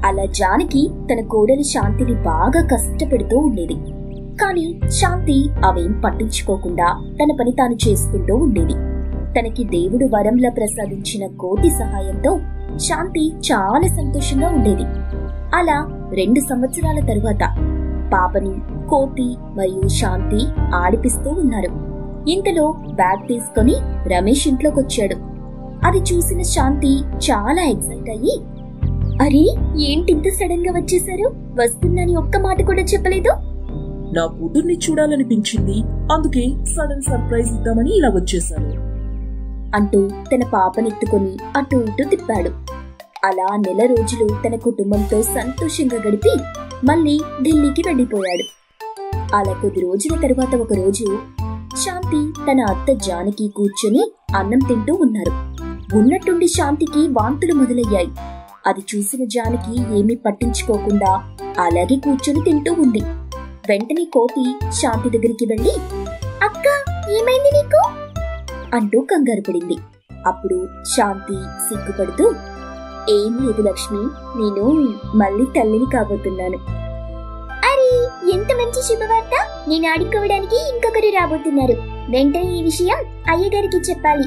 అలా జానకి తన కోడలి శాంతిని బాగా కష్టపెడుతూ ఉండేది కాని శాంతి అవేం పట్టించుకోకుండా తన పని తాను చేసుకుంటూ ఉండేది తనకి దేవుడు వరంలా ప్రసాదించిన కోతి సహాయంతో శాంతి చాలా సంతోషంగా ఉండేది అలా రెండు సంవత్సరాల తరువాత పాపని కోతి మరియు శాంతి ఆడిపిస్తూ ఉన్నారు ఇంతలో బ్యాగ్ తీసుకొని రమేష్ ఇంట్లోకొచ్చాడు అది చూసిన శాంతి చాలా ఎక్సైట్ అయ్యి అరే ఏంటింత సడన్ గా వచ్చేసారు వస్తుందని ఒక్క మాట కూడా చెప్పలేదు నా కూతుర్ని చూడాలనిపించింది అందుకే సడన్ సర్ప్రైజ్ ఇద్దామని ఇలా వచ్చేసాను అంటూ తన పాపనెత్తుకొని అటు ఇటు తిప్పాడు అలా నెల రోజులు తన కుటుంబంతో సంతోషంగా గడిపి మళ్ళీ ఢిల్లీకి వెళ్ళిపోయాడు అలా కొద్ది రోజుల తరువాత ఒక రోజు శాంతి తన అత్త జానకి కూర్చొని అన్నం తింటూ ఉన్నారు ఉన్నట్టుండి శాంతికి వాంతులు మొదలయ్యాయి అది చూసిన జానకి ఏమీ పట్టించుకోకుండా అలాగే కూర్చొని తింటూ ఉంది వెంటనే కోతి శాంతి దగ్గరికి వెళ్ళి అక్క ఏమైంది నీకు అంటూ కంగారు పడింది అప్పుడు శాంతి సిగ్గుపడుతూ ఏం లేదు లక్ష్మి నేను మళ్ళీ తల్లిని కాబోతున్నాను అరే ఎంత మంచి శుభవార్త నేను ఆడుకోవడానికి ఇంకొకరు రాబోతున్నారు వెంటనే ఈ విషయం అయ్యగారికి చెప్పాలి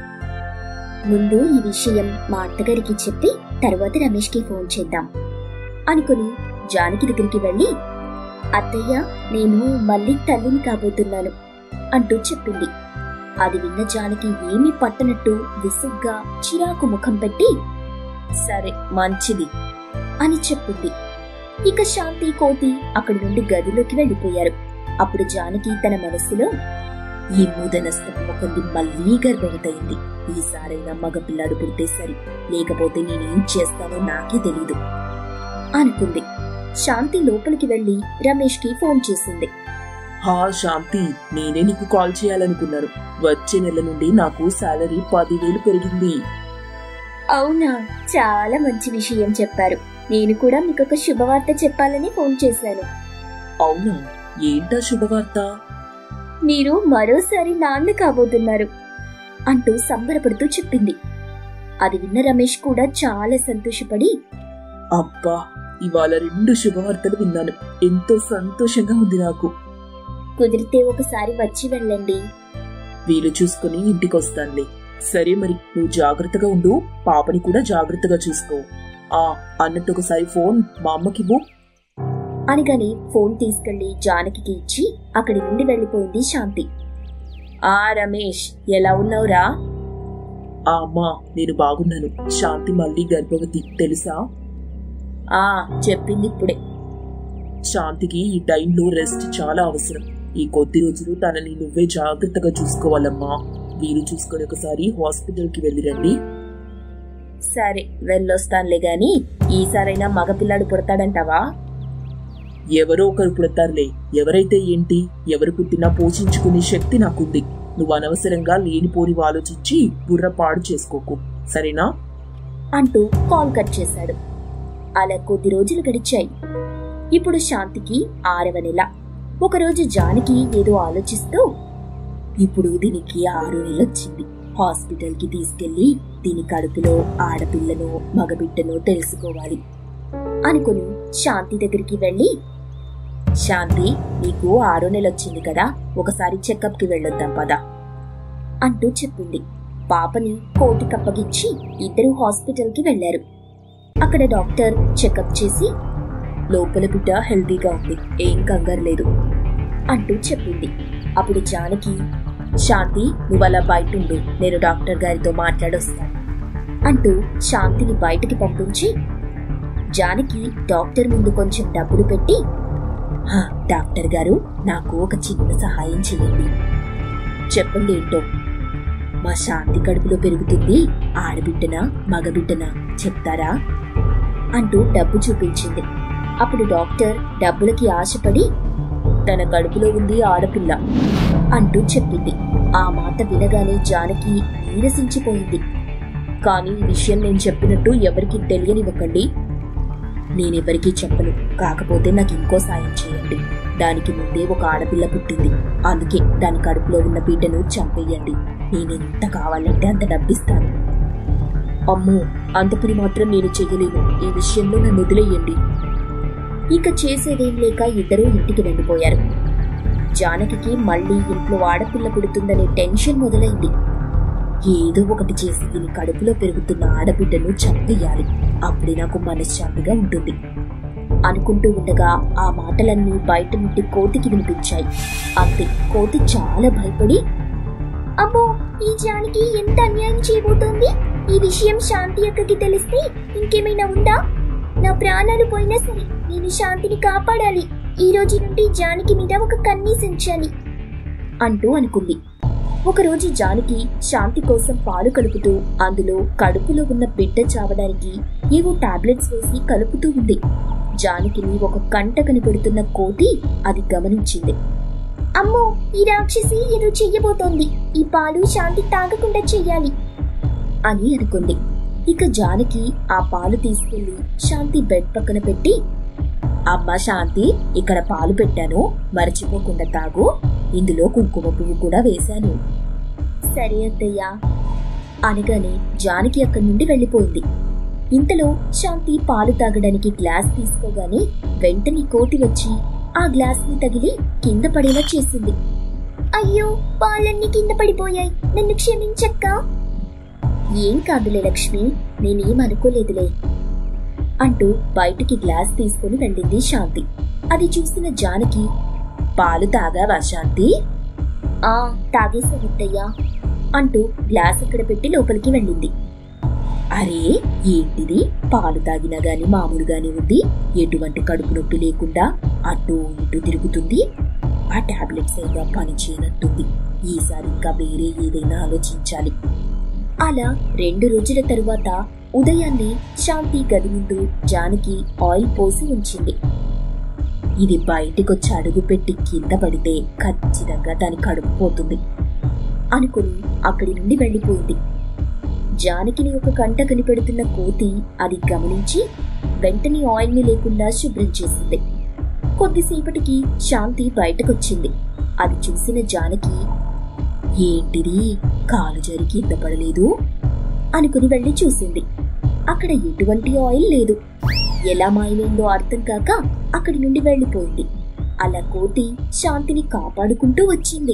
ముందు ఈ విషయం మా అత్తగారికి చెప్పి తర్వాత రమేష్కి ఫోన్ చేద్దాం అనుకుని జానకి దగ్గరికి వెళ్ళి అత్తయ్య నేను మళ్ళీ తల్లిని కాబోతున్నాను అంటూ చెప్పింది అది విన్న జానకి ఏమీ పట్టనట్టు విసుగ్గా చిరాకు ముఖం పెట్టి సరే మంచిది అని చెప్పింది ఇక శాంతి కోతి అక్కడి నుండి గదిలోకి వెళ్ళిపోయారు అప్పుడు జానకి తన మనస్సులో ఈ మూదనస్తపు ముఖంది మళ్ళీ గర్భవతయింది ఈసారైనా మగపిల్లాడు పుడితే సరి లేకపోతే నేనేం చేస్తానో నాకే తెలీదు అనుకుంది శాంతి లోపలికి వెళ్లి రమేష్ కి ఫోన్ చేసింది హా శాంతి నేనే నీకు కాల్ చేయాలనుకున్నాను వచ్చే నెల నుండి నాకు శాలరీ పదివేలు పెరిగింది అవునా చాలా మంచి విషయం చెప్పారు నేను కూడా మీకు ఒక శుభవార్త చెప్పాలని ఫోన్ చేశాను అవునా ఏంటా శుభవార్త మీరు మరోసారి నాన్న కాబోతున్నారు అంటూ సంబరపడుతూ చెప్పింది అది విన్న రమేష్ కూడా చాలా సంతోషపడి అబ్బా ఇవాళ రెండు శుభవార్తలు విన్నాను ఎంతో సంతోషంగా ఉంది నాకు కుదిరితే ఒకసారి వచ్చి వెళ్ళండి వీలు చూసుకుని ఇంటికి వస్తానులే సరే మరి నువ్వు జాగ్రత్తగా ఉండు పాపని కూడా జాగ్రత్తగా చూసుకో ఆ అన్నట్టు ఒకసారి ఫోన్ మా అమ్మకివ్వు అనగానే ఫోన్ తీసుకెళ్లి జానకి ఇచ్చి అక్కడి నుండి వెళ్లిపోయింది శాంతి ఆ రమేష్ ఎలా ఉన్నావురా ఆ అమ్మా నేను బాగున్నాను శాంతి మళ్ళీ గర్భవతి తెలుసా ఆ చెప్పింది ఇప్పుడే శాంతికి ఈ టైంలో రెస్ట్ చాలా అవసరం ఈ కొద్ది రోజులు తనని నువ్వే జాగ్రత్తగా చూసుకోవాలమ్మా వీలు చూసుకొని ఒకసారి హాస్పిటల్కి వెళ్ళిరండి సరే వెళ్ళొస్తానులే గాని ఈసారైనా మగపిల్లాడు పుడతాడంటావా ఎవరో ఒకరు పుడతారులే ఎవరైతే ఏంటి ఎవరు పుట్టినా పోషించుకునే శక్తి నాకుంది నువ్వు అనవసరంగా లేనిపోని ఆలోచించి బుర్ర పాడు చేసుకోకు సరేనా అంటూ కాల్ కట్ చేశాడు అలా కొద్ది రోజులు గడిచాయి ఇప్పుడు శాంతికి ఆరవ నెల ఒకరోజు జానకి ఏదో ఆలోచిస్తూ ఇప్పుడు దీనికి ఆరు నెలొచ్చింది హాస్పిటల్ కి తీసుకెళ్లి దీని కడుపులో ఆడపిల్లనో మగబిడ్డనో తెలుసుకోవాలి అనుకుని శాంతి దగ్గరికి వెళ్ళి శాంతి నీకు ఆరో నెలొచ్చింది కదా ఒకసారి చెకప్ కి వెళ్ళొద్దాం పద అంటూ చెప్పింది పాపని కోటి కప్పగిచ్చి ఇద్దరు హాస్పిటల్ కి వెళ్లారు అక్కడ డాక్టర్ చెకప్ చేసి లోపల బిడ్డ హెల్తీగా ఉంది ఏం కంగారు లేదు అంటూ చెప్పింది అప్పుడు జానకి శాంతి నువ్వు అలా బయట ఉండు నేను డాక్టర్ గారితో మాట్లాడొస్తాను అంటూ శాంతిని బయటికి పంపించి జానకి డాక్టర్ ముందు కొంచెం డబ్బులు పెట్టి "హా, డాక్టర్ గారు నాకు ఒక చిన్న సహాయం చేయండి చెప్పండి ఏంటో మా శాంతి కడుపులో పెరుగుతుంది ఆడబిడ్డనా మగబిడ్డనా చెప్తారా అంటూ డబ్బు చూపించింది అప్పుడు డాక్టర్ డబ్బులకి ఆశపడి తన కడుపులో ఉంది ఆడపిల్ల అంటూ చెప్పింది ఆ మాట వినగానే జానకి నీరసించిపోయింది కానీ ఈ విషయం నేను చెప్పినట్టు ఎవరికి తెలియనివ్వకండి నేనెవరికీ చెప్పను కాకపోతే నాకు ఇంకో సాయం చేయండి దానికి ముందే ఒక ఆడపిల్ల పుట్టింది అందుకే దాని కడుపులో ఉన్న బిడ్డను చంపేయండి నేనెంత కావాలంటే అంత డబ్బిస్తాను అమ్మో అంత పని మాత్రం నేను చెయ్యలేను ఈ విషయంలో నన్ను వదిలేయండి ఇక చేసేదేం లేక ఇద్దరూ ఇంటికి వెళ్ళిపోయారు జానకికి మళ్ళీ ఇంట్లో ఆడపిల్ల పుడుతుందనే టెన్షన్ మొదలైంది ఏదో ఒకటి చేసి దీని కడుపులో పెరుగుతున్న ఆడబిడ్డను చంపేయాలి అప్పుడే నాకు మనశ్శాంతిగా ఉంటుంది అనుకుంటూ ఉండగా ఆ మాటలన్నీ బయట నుండి కోతికి వినిపించాయి అంతే కోతి చాలా భయపడి అబ్బో ఈ జానికి ఎంత అన్యాయం చేయబోతోంది ఈ విషయం శాంతి అక్కకి తెలిస్తే ఇంకేమైనా ఉందా నా ప్రాణాలు పోయినా సరే నేను శాంతిని కాపాడాలి ఈ రోజు నుండి జానకి మీద ఒక కన్నీస్ ఉంచాలి అంటూ అనుకుంది ఒకరోజు జానకి శాంతి కోసం పాలు కలుపుతూ అందులో కడుపులో ఉన్న బిడ్డ చావడానికి ఏవో టాబ్లెట్స్ వేసి కలుపుతూ ఉంది జానకిని ఒక కంట కనిపెడుతున్న కోతి అది గమనించింది అమ్మో ఈ రాక్షసి ఏదో చెయ్యబోతోంది ఈ పాలు శాంతి తాగకుండా చెయ్యాలి అని అనుకుంది ఇక జానకి ఆ పాలు తీసుకెళ్లి శాంతి బెడ్ పక్కన పెట్టి అమ్మా శాంతి ఇక్కడ పాలు పెట్టాను మర్చిపోకుండా తాగు ఇందులో కుంకుమ పువ్వు కూడా వేశాను సరే అత్తయ్యా అనగానే జానకి అక్కడి నుండి వెళ్ళిపోయింది ఇంతలో శాంతి పాలు తాగడానికి గ్లాస్ తీసుకోగానే వెంటనే కోతి వచ్చి ఆ గ్లాస్ ని తగిలి కింద పడేలా చేసింది అయ్యో పాలన్నీ కింద పడిపోయాయి నన్ను క్షమించక్క ఏం కాదులే లక్ష్మి నేనేం అనుకోలేదులే అంటూ బయటికి గ్లాస్ తీసుకుని వెళ్ళింది శాంతి అది చూసిన జానకి పాలు తాగావా శాంతి ఆ తాగేసానత్తయ్యా అంటూ గ్లాస్ ఇక్కడ పెట్టి లోపలికి వెళ్ళింది అరే ఏంటిది పాలు తాగినా గాని మామూలుగానే ఉంది ఎటువంటి కడుపు నొప్పి లేకుండా అటు ఇటు తిరుగుతుంది ఆ టాబ్లెట్స్ అయినా పని చేయనట్టుంది ఈసారి ఇంకా వేరే ఏదైనా ఆలోచించాలి అలా రెండు రోజుల తరువాత ఉదయాన్నే శాంతి గది ముందు జానకి ఆయిల్ పోసి ఉంచింది ఇది బయటికొచ్చి అడుగు పెట్టి కింద పడితే ఖచ్చితంగా దాని కడుపు పోతుంది అనుకుని అక్కడి నుండి వెళ్ళిపోయింది జానకిని ఒక కంట కనిపెడుతున్న కోతి అది గమనించి వెంటనే ఆయిల్ ని లేకుండా శుభ్రం చేసింది కొద్దిసేపటికి శాంతి బయటకొచ్చింది అది చూసిన జానకి ఏంటిది కాలు జరి కింద పడలేదు అనుకుని వెళ్ళి చూసింది అక్కడ ఎటువంటి ఆయిల్ లేదు ఎలా మాయమైందో అర్థం కాక అక్కడి నుండి వెళ్ళిపోయింది అలా కోతి శాంతిని కాపాడుకుంటూ వచ్చింది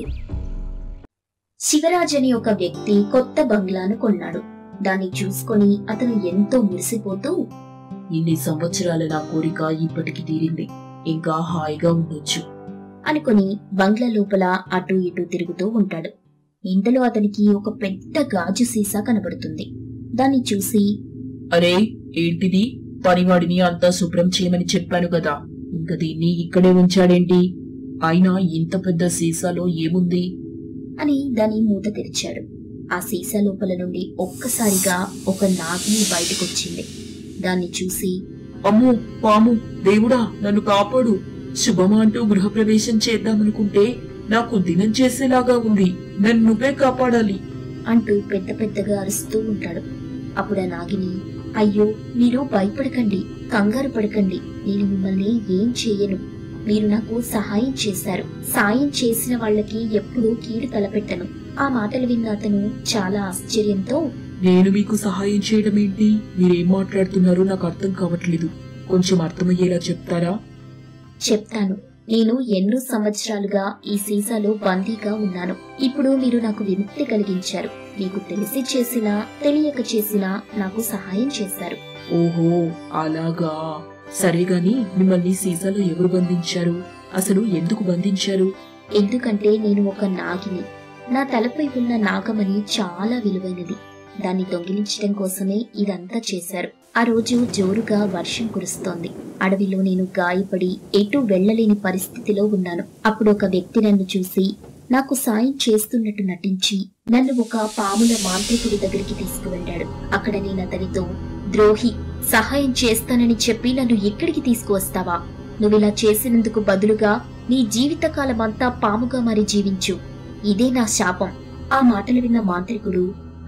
శివరాజ్ అనే ఒక వ్యక్తి కొత్త బంగ్లాను కొన్నాడు దాన్ని చూసుకొని అతను ఎంతో మురిసిపోతూ ఇన్ని సంవత్సరాల నా కోరిక ఇప్పటికి తీరింది ఇంకా హాయిగా ఉండొచ్చు అనుకుని బంగ్లా లోపల అటు ఇటు తిరుగుతూ ఉంటాడు ఇంతలో అతనికి ఒక పెద్ద గాజు సీసా కనబడుతుంది దాన్ని చూసి అరే ఏంటిది పనివాడిని అంతా శుభ్రం చేయమని చెప్పాను కదా ఇంకా దీన్ని ఇక్కడే ఉంచాడేంటి అయినా ఇంత పెద్ద సీసాలో ఏముంది అని దాని మూత తెరిచాడు ఆ సీసా లోపల నుండి ఒక్కసారిగా ఒక నాగిని బయటకొచ్చింది దాన్ని చూసి అమ్మో పాము దేవుడా నన్ను కాపాడు శుభమా అంటూ గృహప్రవేశం చేద్దామనుకుంటే నాకు దినం చేసేలాగా ఉంది నన్ను నువ్వే కాపాడాలి అంటూ పెద్ద పెద్దగా అరుస్తూ ఉంటాడు అప్పుడు ఆ నాగిని అయ్యో మీరు భయపడకండి కంగారు పడకండి నేను మిమ్మల్ని ఏం చేయను మీరు నాకు సహాయం చేశారు సాయం చేసిన వాళ్ళకి ఎప్పుడూ కీడు తలపెట్టను ఆ మాటలు విన్న అతను చాలా ఆశ్చర్యంతో నేను మీకు సహాయం చేయడం ఏంటి మీరేం మాట్లాడుతున్నారో నాకు అర్థం కావట్లేదు కొంచెం అర్థమయ్యేలా చెప్తారా చెప్తాను నేను ఎన్నో సంవత్సరాలుగా ఈ సీసాలో బందీగా ఉన్నాను ఇప్పుడు మీరు నాకు విముక్తి కలిగించారు మీకు తెలిసి చేసినా తెలియక చేసినా నాకు సహాయం చేశారు ఓహో అలాగా సరే గాని మిమ్మల్ని సీసాలో ఎవరు బంధించారు అసలు ఎందుకు బంధించారు ఎందుకంటే నేను ఒక నాగిని నా తలపై ఉన్న నాగమణి చాలా విలువైనది దాన్ని దొంగిలించడం కోసమే ఇదంతా చేశారు ఆ రోజు జోరుగా వర్షం కురుస్తోంది అడవిలో నేను గాయపడి ఎటు వెళ్ళలేని పరిస్థితిలో ఉన్నాను అప్పుడు ఒక వ్యక్తి నన్ను చూసి నాకు సాయం చేస్తున్నట్టు నటించి నన్ను ఒక పాముల మాంత్రికుడి దగ్గరికి తీసుకువెళ్ళాడు అక్కడ నేను అతనితో ద్రోహి సహాయం చేస్తానని చెప్పి నన్ను ఎక్కడికి తీసుకువస్తావా నువ్విలా చేసినందుకు బదులుగా నీ జీవితకాలమంతా పాముగా మరి జీవించు ఇదే నా శాపం ఆ మాటలు విన్న మాంత్రికుడు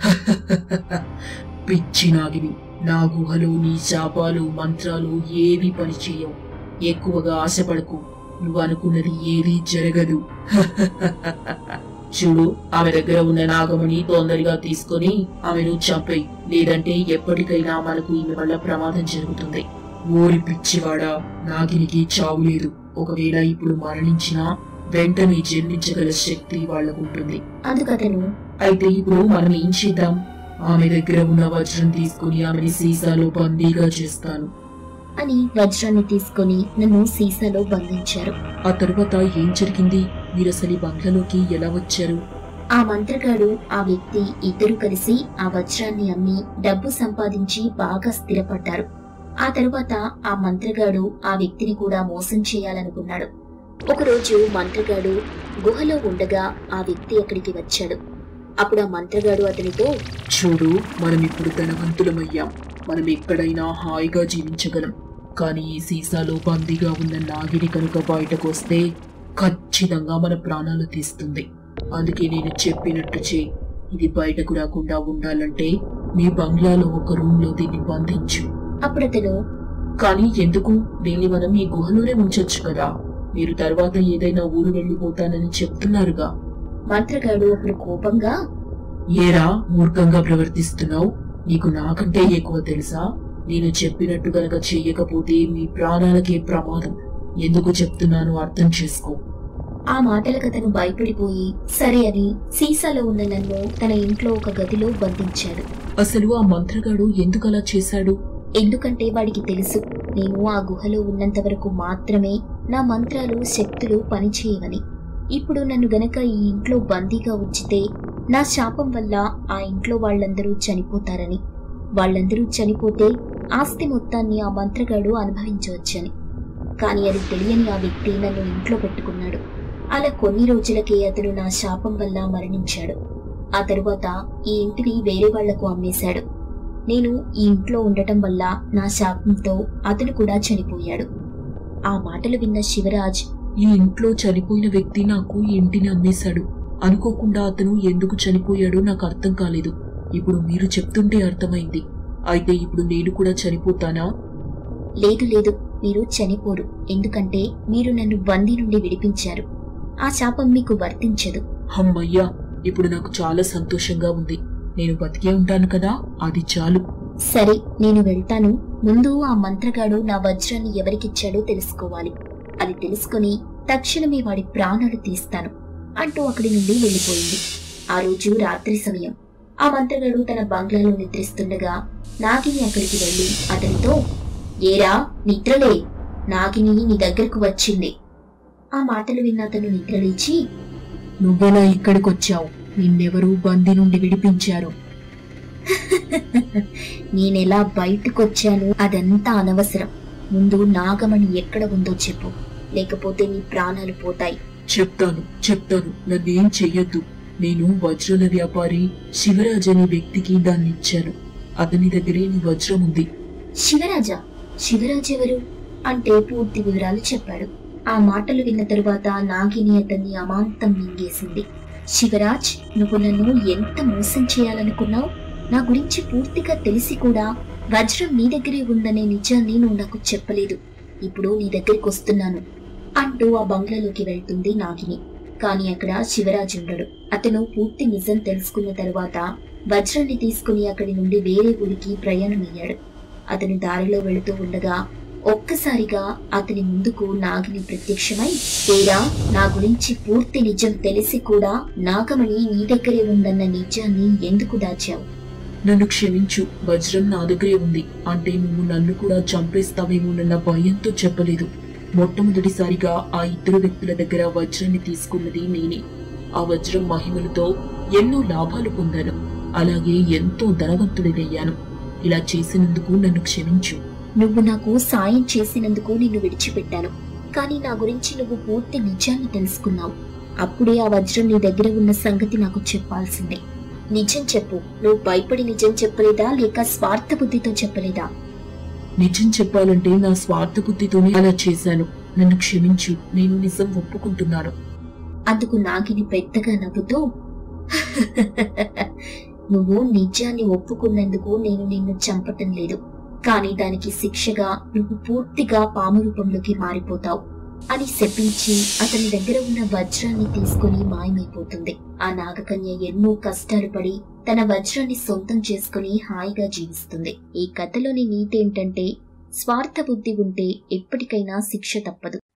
పిచ్చి నాగిని నా గుహలో నీ శాపాలు మంత్రాలు ఏవి పనిచేయవు ఎక్కువగా ఆశపడకు నువ్వు అనుకున్నది ఏదీ జరగదు చూడు ఆమె దగ్గర ఉన్న నాగమణి తొందరగా తీసుకొని ఆమెను చంపేయి లేదంటే ఎప్పటికైనా మనకు ఈమె వల్ల ప్రమాదం జరుగుతుంది ఓరి పిచ్చివాడా నాగినికి చావు లేదు ఒకవేళ ఇప్పుడు మరణించినా వెంటనే జన్మించగల శక్తి వాళ్లకుంటుంది అందుకతను అయితే ఇప్పుడు మనం ఏం చేద్దాం ఆమె దగ్గర ఉన్న వజ్రం తీసుకుని ఆమెని సీసాలో బందీగా చేస్తాను అని వజ్రాన్ని తీసుకొని నన్ను సీసాలో బంధించారు ఆ తర్వాత ఏం జరిగింది మీరు అసలు ఈ బంగ్లాలోకి ఎలా వచ్చారు ఆ మంత్రగాడు ఆ వ్యక్తి ఇద్దరు కలిసి ఆ వజ్రాన్ని అమ్మి డబ్బు సంపాదించి బాగా స్థిరపడ్డారు ఆ తరువాత ఆ మంత్రగాడు ఆ వ్యక్తిని కూడా మోసం చేయాలనుకున్నాడు ఒకరోజు మంత్రగాడు గుహలో ఉండగా ఆ వ్యక్తి అక్కడికి వచ్చాడు అప్పుడు ఆ మంత్రగాడు అతనితో చూడు మనం ఇప్పుడు ధనవంతులమయ్యాం మనం ఎక్కడైనా హాయిగా జీవించగలం కానీ ఈ సీసాలో బందీగా ఉన్న నాగిని కనుక బయటకు వస్తే ఖచ్చితంగా మన ప్రాణాలు తీస్తుంది అందుకే నేను చెప్పినట్టు చేయి ఇది బయటకు రాకుండా ఉండాలంటే మీ బంగ్లాలో ఒక రూమ్ లో దీన్ని బంధించు అప్పుడు అతను కానీ ఎందుకు దీన్ని మనం ఈ గుహలోనే ఉంచొచ్చు కదా మీరు తర్వాత ఏదైనా ఊరు వెళ్ళిపోతానని చెప్తున్నారుగా మంత్రగాడు అప్పుడు కోపంగా ఏరా మూర్ఖంగా ప్రవర్తిస్తున్నావు నీకు నాకంటే ఎక్కువ తెలుసా నేను చెప్పినట్టు గనక చెయ్యకపోతే మీ ప్రాణాలకే ప్రమాదం ఎందుకు చెప్తున్నాను అర్థం చేసుకో ఆ మాటలకు అతను భయపడిపోయి సరే అని సీసాలో ఉన్న నన్ను తన ఇంట్లో ఒక గదిలో బంధించాడు అసలు ఆ మంత్రగాడు ఎందుకు అలా చేశాడు ఎందుకంటే వాడికి తెలుసు నేను ఆ గుహలో ఉన్నంత వరకు మాత్రమే నా మంత్రాలు శక్తులు పనిచేయవని ఇప్పుడు నన్ను గనక ఈ ఇంట్లో బందీగా ఉంచితే నా శాపం వల్ల ఆ ఇంట్లో వాళ్ళందరూ చనిపోతారని వాళ్ళందరూ చనిపోతే ఆస్తి మొత్తాన్ని ఆ మంత్రగాడు అనుభవించవచ్చని కానీ అది తెలియని ఆ వ్యక్తి నన్ను ఇంట్లో పెట్టుకున్నాడు అలా కొన్ని రోజులకే అతను నా శాపం వల్ల మరణించాడు ఆ తరువాత ఈ ఇంటిని వేరే వాళ్లకు అమ్మేశాడు నేను ఈ ఇంట్లో ఉండటం వల్ల నా శాపంతో అతను కూడా చనిపోయాడు ఆ మాటలు విన్న శివరాజ్ ఈ ఇంట్లో చనిపోయిన వ్యక్తి నాకు ఈ ఇంటిని అమ్మేశాడు అనుకోకుండా అతను ఎందుకు చనిపోయాడో నాకు అర్థం కాలేదు ఇప్పుడు మీరు చెప్తుంటే అర్థమైంది అయితే ఇప్పుడు నేను కూడా చనిపోతానా లేదు లేదు మీరు చనిపోరు ఎందుకంటే మీరు నన్ను బందీ నుండి విడిపించారు ఆ శాపం మీకు వర్తించదు అమ్మయ్యా ఇప్పుడు నాకు చాలా సంతోషంగా ఉంది నేను బతికే ఉంటాను కదా అది చాలు సరే నేను వెళ్తాను ముందు ఆ మంత్రగాడు నా వజ్రాన్ని ఎవరికిచ్చాడో తెలుసుకోవాలి అది తెలుసుకుని తక్షణమే వాడి ప్రాణాలు తీస్తాను అంటూ అక్కడి నుండి వెళ్ళిపోయింది ఆ రోజు రాత్రి సమయం ఆ మంత్రగాడు తన బంగ్లాలో నిద్రిస్తుండగా నాగిని అక్కడికి వెళ్ళి అతనితో ఏరా నిద్రలే నాగిని నీ దగ్గరకు వచ్చింది ఆ మాటలు విన్న అతను నిద్రలేచి నువ్వెలా ఇక్కడికొచ్చావు నిన్నెవరూ బందీ నుండి విడిపించారు నేనెలా బయటకొచ్చాను అదంతా అనవసరం ముందు నాగమణి ఎక్కడ ఉందో చెప్పు లేకపోతే నీ ప్రాణాలు పోతాయి చెప్తాను చెప్తాను నన్నేం చెయ్యొద్దు నేను వజ్రాల వ్యాపారి శివరాజ్ అనే వ్యక్తికి దాన్ని ఇచ్చాను అతని దగ్గరే నీ వజ్రం ఉంది శివరాజా శివరాజ్ ఎవరు అంటే పూర్తి వివరాలు చెప్పాడు ఆ మాటలు విన్న తరువాత నాగిని అతన్ని అమాంతం మింగేసింది శివరాజ్ నువ్వు నన్ను ఎంత మోసం చేయాలనుకున్నావు నా గురించి పూర్తిగా తెలిసి కూడా వజ్రం నీ దగ్గరే ఉందనే నిజాన్ని నువ్వు నాకు చెప్పలేదు ఇప్పుడు నీ దగ్గరికి వస్తున్నాను అంటూ ఆ బంగ్లాలోకి వెళ్తుంది నాగిని కానీ అక్కడ శివరాజ్ ఉండడు అతను పూర్తి నిజం తెలుసుకున్న తరువాత వజ్రాన్ని తీసుకుని అక్కడి నుండి వేరే ఊరికి ప్రయాణమయ్యాడు అతను దారిలో వెళుతూ ఉండగా ఒక్కసారిగా అతని ముందుకు నాగిని ప్రత్యక్షమై తీరా నా గురించి పూర్తి నిజం తెలిసి కూడా నాగమణి నీ దగ్గరే ఉందన్న నిజాన్ని ఎందుకు దాచావు నన్ను క్షమించు వజ్రం నా దగ్గరే ఉంది అంటే నువ్వు నన్ను కూడా చంపేస్తావేమోనన్న భయంతో చెప్పలేదు మొట్టమొదటిసారిగా ఆ ఇద్దరు వ్యక్తుల దగ్గర వజ్రాన్ని తీసుకున్నది నేనే ఆ వజ్రం మహిమలతో ఎన్నో లాభాలు పొందాను అలాగే ఎంతో ధనవంతుడినయ్యాను ఇలా చేసినందుకు నన్ను క్షమించు నువ్వు నాకు సాయం చేసినందుకు నిన్ను విడిచిపెట్టాను కానీ నా గురించి నువ్వు పూర్తి నిజాన్ని తెలుసుకున్నావు అప్పుడే ఆ వజ్రం నీ దగ్గర ఉన్న సంగతి నాకు చెప్పాల్సిందే నిజం చెప్పు నువ్వు భయపడి నిజం చెప్పలేదా లేక స్వార్థ బుద్ధితో చెప్పలేదా నిజం చెప్పాలంటే నా స్వార్థ బుద్ధితోనే అలా చేశాను నన్ను క్షమించు నేను నిజం ఒప్పుకుంటున్నాను అందుకు నాగిని పెద్దగా నవ్వుతూ నువ్వు నిజాన్ని ఒప్పుకున్నందుకు నేను నిన్ను చంపటం లేదు కానీ దానికి శిక్షగా నువ్వు పూర్తిగా పాము రూపంలోకి మారిపోతావు అని శపించి అతని దగ్గర ఉన్న వజ్రాన్ని తీసుకుని మాయమైపోతుంది ఆ నాగకన్య ఎన్నో కష్టాలు పడి తన వజ్రాన్ని సొంతం చేసుకుని హాయిగా జీవిస్తుంది ఈ కథలోని నీతి ఏంటంటే స్వార్థ బుద్ధి ఉంటే ఎప్పటికైనా శిక్ష తప్పదు